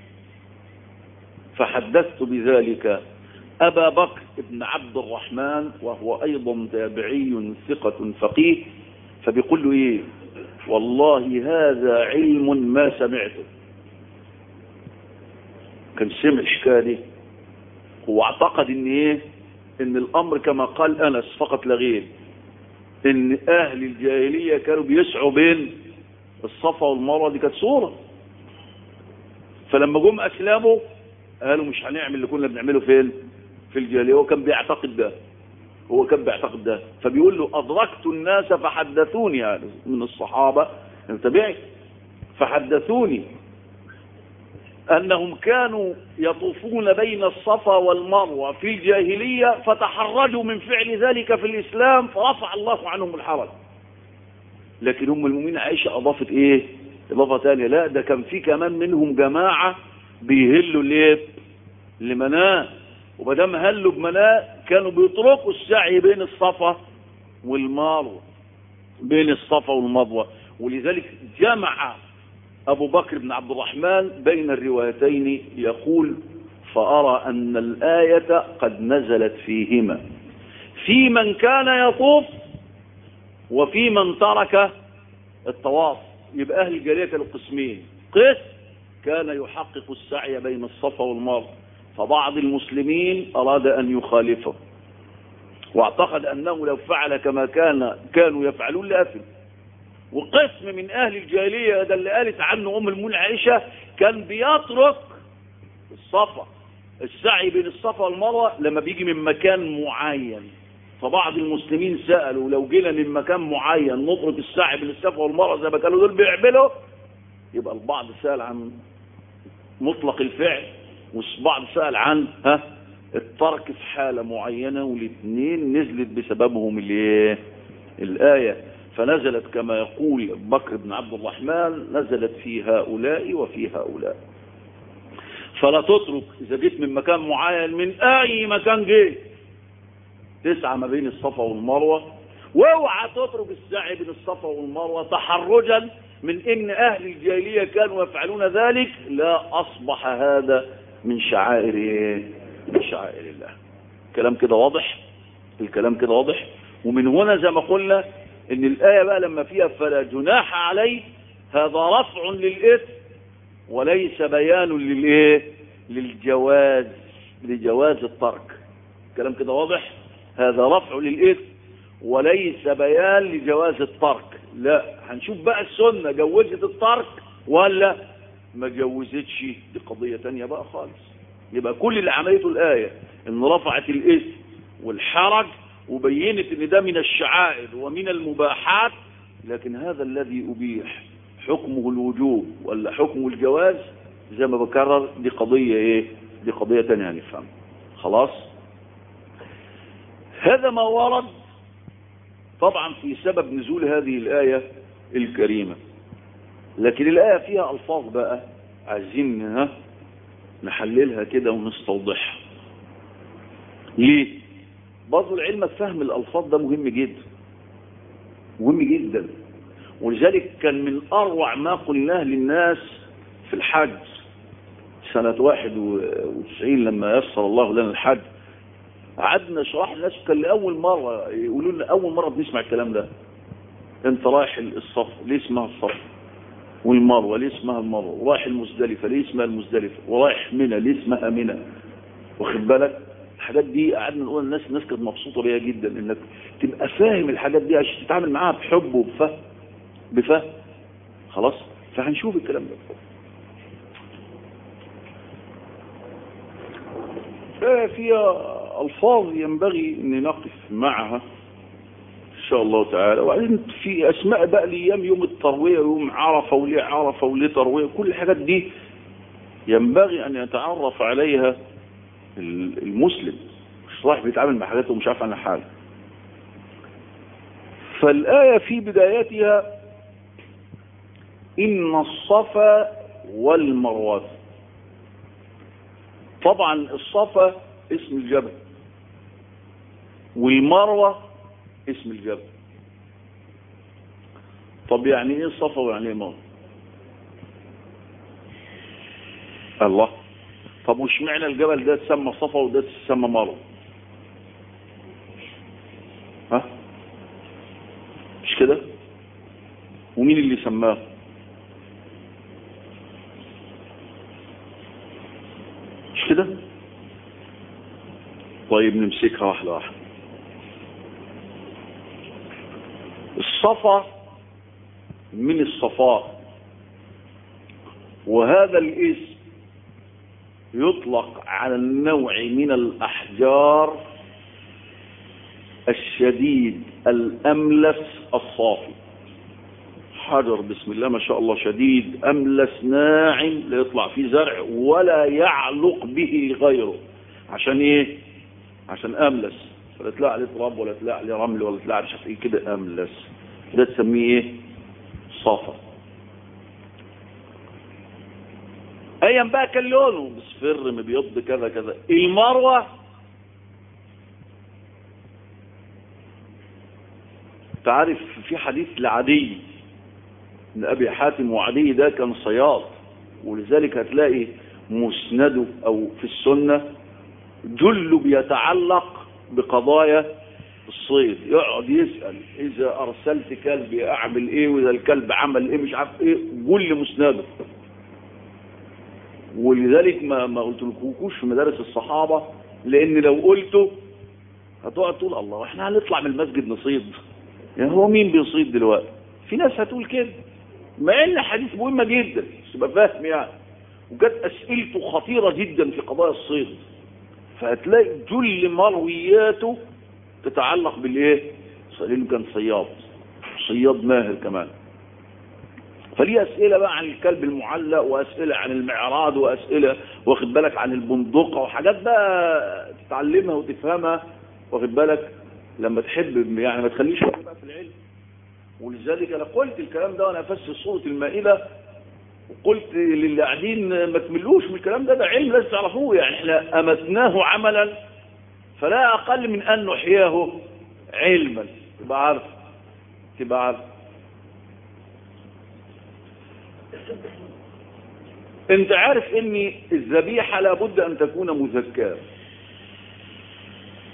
فحدثت بذلك أبا بكر بن عبد الرحمن وهو أيضا تابعي ثقة فقيه فبيقول له إيه والله هذا علم ما سمعته كان سمع الحكاية دي هو اعتقد ان ايه ان الامر كما قال انس فقط لا غير ان اهل الجاهلية كانوا بيسعوا بين الصفا والمروة دي كانت صورة فلما جم اسلموا قالوا مش هنعمل اللي كنا بنعمله فين في الجاهلية هو كان بيعتقد ده هو كان بيعتقد ده فبيقول له أدركت الناس فحدثوني يعني من الصحابة تبعي فحدثوني أنهم كانوا يطوفون بين الصفا والمروة في الجاهلية فتحرجوا من فعل ذلك في الإسلام فرفع الله عنهم الحرج لكن هم المؤمنين عائشة أضافت إيه إضافة ثانية لا ده كان في كمان منهم جماعة بيهلوا ليه لمناه ومادام هلوا بمناه كانوا بيتركوا السعي بين الصفا والمروه بين الصفا والمروه ولذلك جمع ابو بكر بن عبد الرحمن بين الروايتين يقول فارى ان الايه قد نزلت فيهما في من كان يطوف وفي من ترك الطواف يبقى اهل الجاليه كانوا قسمين قسم كان يحقق السعي بين الصفا والمروه فبعض المسلمين أراد أن يخالفه واعتقد أنه لو فعل كما كان كانوا يفعلون لأثم وقسم من أهل الجاهلية ده اللي قالت عنه أم المؤمنين عائشة كان بيترك الصفا السعي بين الصفا والمروة لما بيجي من مكان معين فبعض المسلمين سألوا لو جينا من مكان معين نترك السعي بين الصفا والمروة زي ما كانوا دول بيعملوا يبقى البعض سأل عن مطلق الفعل والبعض سأل عن ها الترك في حالة معينة والاثنين نزلت بسببهم الايه الآية فنزلت كما يقول بكر بن عبد الرحمن نزلت في هؤلاء وفي هؤلاء فلا تترك إذا جيت من مكان معين من أي مكان جيت تسعى ما بين الصفا والمروة واوعى تترك السعي بين الصفا والمروة تحرجا من ان اهل الجاهلية كانوا يفعلون ذلك لا اصبح هذا من شعائر ايه من شعائر الله الكلام كده واضح الكلام كده واضح ومن هنا زي ما قلنا ان الآية بقى لما فيها فلا جناح عليه هذا رفع للإثم وليس بيان للايه للجواز لجواز الترك الكلام كده واضح هذا رفع للإثم وليس بيان لجواز الترك لا هنشوف بقى السنة جوزت الترك ولا ما جوزتش دي قضية تانية بقى خالص يبقى كل اللي عملته الآية ان رفعت الإثم والحرج وبينت ان ده من الشعائر ومن المباحات لكن هذا الذي أبيح حكمه الوجوب ولا حكمه الجواز زي ما بكرر دي قضية ايه دي قضية تانية هنفهم خلاص هذا ما ورد طبعا في سبب نزول هذه الآية الكريمة لكن الآية فيها ألفاظ بقى عايزين ها نحللها كده ونستوضحها ليه برضه لعلمك فهم الألفاظ ده مهم جدا مهم جدا ولذلك كان من أروع ما قلناه للناس في الحج سنة 91 لما يسر الله لنا الحج قعدنا شرح الناس كان لأول مرة يقولوا لنا أول مرة بنسمع الكلام ده انت رايح الصف ليه اسمها الصف والمروة ليه اسمها المروة ورايح المزدلفة ليه اسمها المزدلفة ورايح منى ليه اسمها منى واخد بالك الحاجات دي قعدنا نقول الناس الناس كانت مبسوطة بيها جدا انك تبقى فاهم الحاجات دي عشان تتعامل معاها بحب وبفهم بفهم خلاص فهنشوف الكلام ده فيها ألفاظ ينبغي أن نقف معها إن شاء الله تعالى وبعدين في أسماء بقى لأيام يوم التروية يوم عرفة وليه عرفة وليه تروية كل الحاجات دي ينبغي أن يتعرف عليها المسلم مش رايح بيتعامل مع حاجاته ومش عارف عنها حاجة فالآية في بدايتها إن الصفا والمروة طبعا الصفا اسم الجبل والمروة اسم الجبل طب يعني ايه الصفا ويعني ايه مروة الله طب وش معنى الجبل ده تسمى صفا وده تسمى مروة ها مش كده ومين اللي سماه مش كده طيب نمسكها واحدة واحدة الصفا من الصفاء وهذا الاسم يطلق على النوع من الأحجار الشديد الأملس الصافي حجر بسم الله ما شاء الله شديد أملس ناعم لا يطلع فيه زرع ولا يعلق به غيره عشان ايه عشان أملس فلا تلاقي عليه تراب ولا تلاقي عليه رمل ولا تلاقي عليه ايه كده أملس ده تسميه ايه صافا ايا بقى كان لونه مصفر مبيض كذا كذا المروه تعرف في حديث لعدي ان ابي حاتم وعدي ده كان صياد ولذلك هتلاقي مسنده او في السنه جله بيتعلق بقضايا الصيد يقعد يسأل اذا ارسلت كلبي اعمل ايه واذا الكلب عمل ايه مش عارف ايه جل مسنده ولذلك ما ما قلتلكوش في مدارس الصحابة لان لو قلته هتقعد تقول الله احنا هنطلع من المسجد نصيد يعني هو مين بيصيد دلوقتي في ناس هتقول كده مع ان حديث مهمة جدا بس تبقى فاهم يعني وجت اسئلته خطيرة جدا في قضايا الصيد فهتلاقي جل مروياته تتعلق بالايه لانه كان صياد صياد ماهر كمان فليه أسئلة بقى عن الكلب المعلق وأسئلة عن المعراض وأسئلة واخد بالك عن البندقة وحاجات بقى تتعلمها وتفهمها واخد بالك لما تحب يعني ما تخليش بقى في العلم ولذلك أنا قلت الكلام ده وأنا أفسر سورة المائدة وقلت للي قاعدين ما تملوش من الكلام ده ده علم لازم تعرفوه يعني احنا أمتناه عملا فلا أقل من أن نحياه علما تبقى عارف تبقى عارف انت عارف ان الذبيحة لابد ان تكون مزكاة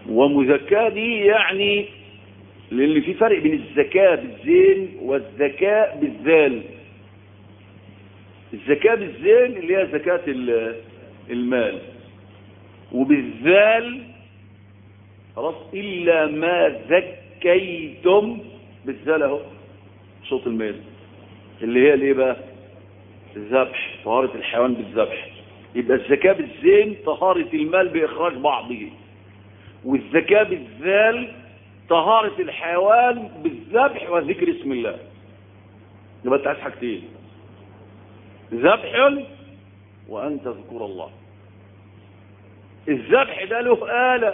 ومزكاة دي يعني لان في فرق بين الزكاة بالزين والذكاء بالذال الزكاة بالزين اللي هي زكاة المال وبالذال خلاص إلا ما زكيتم بالذال اهو صوت المال اللي هي الايه بقى الذبح طهارة الحيوان بالذبح يبقى الزكاة بالزين طهارة المال بإخراج بعضه والزكاة بالذال طهارة الحيوان بالذبح وذكر اسم الله يبقى انت عايز حاجتين ذبح وأن تذكر الله الذبح ده له آلة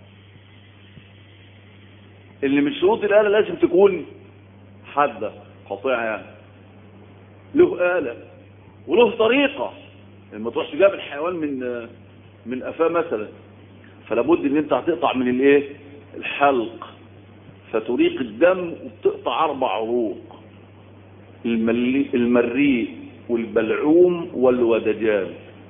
اللي من شروط الآلة لازم تكون حادة قطيعة يعني له آلة وله طريقة لما تروح تجاب الحيوان من من قفاه مثلا فلابد ان انت هتقطع من الايه الحلق فتريق الدم وبتقطع اربع عروق المريء والبلعوم والودجان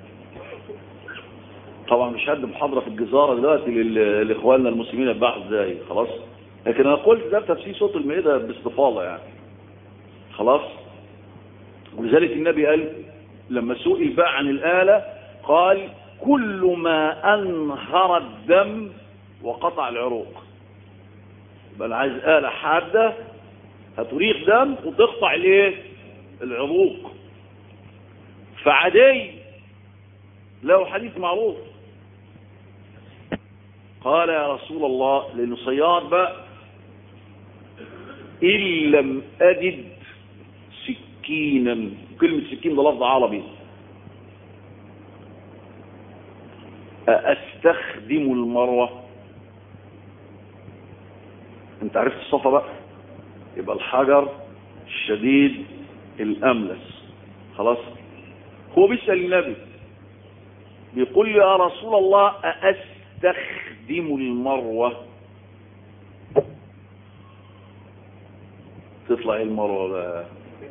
طبعا مش هد محاضرة في الجزارة دلوقتي لاخواننا المسلمين البحث ازاي خلاص لكن انا قلت ده تفسير صوت المائدة باستفاضة يعني خلاص ولذلك النبي قال لما سئل بقى عن الآلة قال كل ما أنهر الدم وقطع العروق بل عايز آلة حادة هتريق دم وتقطع الايه العروق فعدي له حديث معروف قال يا رسول الله لأنه صياد بقى إن لم أجد سكينا كلمة سكين ده لفظ عربي أستخدم المروة انت عرفت الصفة بقى يبقى الحجر الشديد الأملس خلاص هو بيسأل النبي بيقول لي يا رسول الله أستخدم المروة تطلع المروة بقى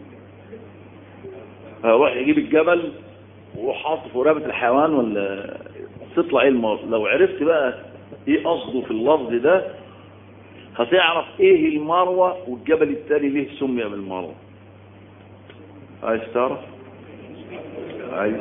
هروح يجيب الجبل وحاطه في رابط الحيوان ولا تطلع ايه المروة لو عرفت بقى ايه قصده في اللفظ ده هتعرف ايه المروة والجبل التاني ليه سمي بالمروة عايز تعرف عايز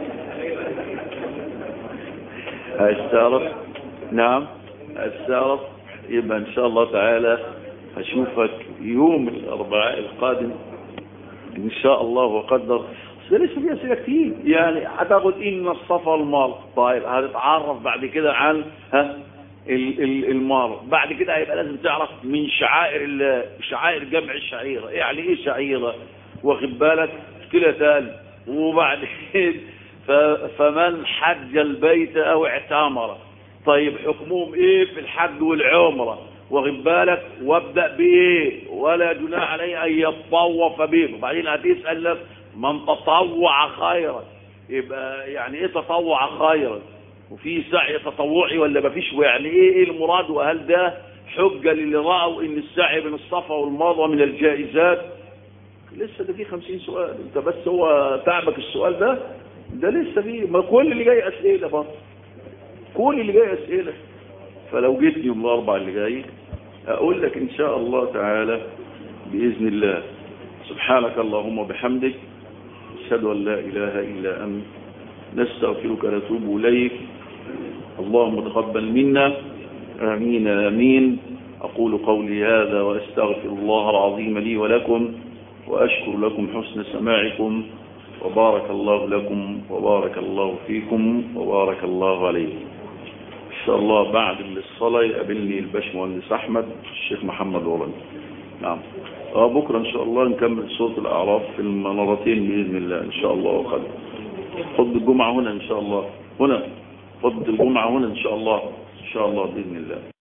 عايز تعرف نعم عايز تعرف يبقى ان شاء الله تعالى هشوفك يوم الاربعاء القادم ان شاء الله وقدر بس لسه في اسئله كتير يعني هتاخد ان الصفا والمال طيب هتتعرف بعد كده عن ها المار بعد كده هيبقى لازم تعرف من شعائر الله شعائر جمع الشعيره يعني ايه شعيره واخد بالك كده تاني وبعدين فمن حج البيت او اعتمر طيب حكمهم ايه في الحج والعمره واخد بالك وابدا بايه ولا جناح عليه ان يتطوف به وبعدين هتسال لك من تطوع خيرا يبقى يعني ايه تطوع خيرا وفي سعي تطوعي ولا ما فيش يعني ايه ايه المراد وهل ده حجه للي راوا ان السعي بين الصفا والمروه من الجائزات لسه ده فيه 50 سؤال انت بس هو تعبك السؤال ده ده لسه فيه ما كل اللي جاي اسئله برضه كل اللي جاي اسئله فلو جيتني يوم الاربعاء اللي جاي اقول لك ان شاء الله تعالى باذن الله سبحانك اللهم وبحمدك اشهد ان لا اله الا انت نستغفرك ونتوب اليك اللهم تقبل منا امين امين اقول قولي هذا واستغفر الله العظيم لي ولكم واشكر لكم حسن سماعكم وبارك الله لكم وبارك الله فيكم وبارك الله عليكم ان شاء الله بعد الصلاة يقابلني الباشمهندس احمد الشيخ محمد ورد نعم اه بكرة ان شاء الله نكمل صوت الاعراف في المنارتين باذن الله ان شاء الله وقد خطبة الجمعة هنا ان شاء الله هنا خطبة الجمعة هنا ان شاء الله ان شاء الله باذن الله